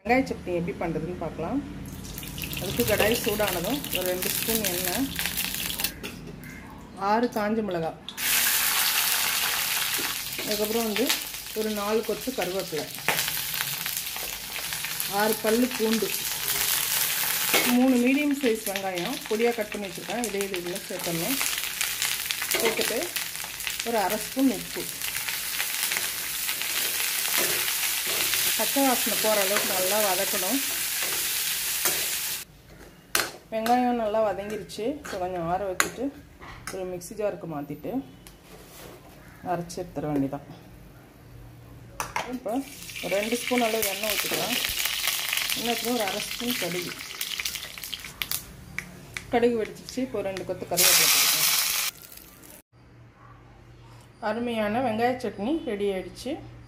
வெங்காய சட்னி எப்படி பண்ணுறதுன்னு பார்க்கலாம் அதுக்கு கடாய் சூடானதும் ஒரு ரெண்டு ஸ்பூன் எண்ணெய் ஆறு காஞ்ச மிளகாய் அதுக்கப்புறம் வந்து ஒரு நாலு கொத்து கருவேப்பிலை ஆறு பல்லு பூண்டு மூணு மீடியம் சைஸ் வெங்காயம் பொடியாக கட் பண்ணி வச்சுருக்கேன் இதே இது இதில் சேர்த்துடணும் சேர்த்துட்டு ஒரு அரை ஸ்பூன் உப்பு பச்சை வாசனை போகிற அளவுக்கு நல்லா வதக்கணும் வெங்காயம் நல்லா வதங்கிருச்சு இப்போ கொஞ்சம் ஆற வச்சுட்டு ஒரு மிக்ஸி ஜாருக்கு மாற்றிட்டு அரைச்சி எடுத்துட வேண்டியதான் இப்போ ஒரு ரெண்டு ஸ்பூன் அளவு எண்ணெய் ஊற்றிக்கலாம் எண்ணெய் ஒரு அரை ஸ்பூன் கடுகு கடுகு வெடிச்சிச்சு இப்போ ரெண்டு கொத்து கருவேப்பிலை போட்டுக்கலாம் அருமையான வெங்காய சட்னி ரெடி ஆயிடுச்சு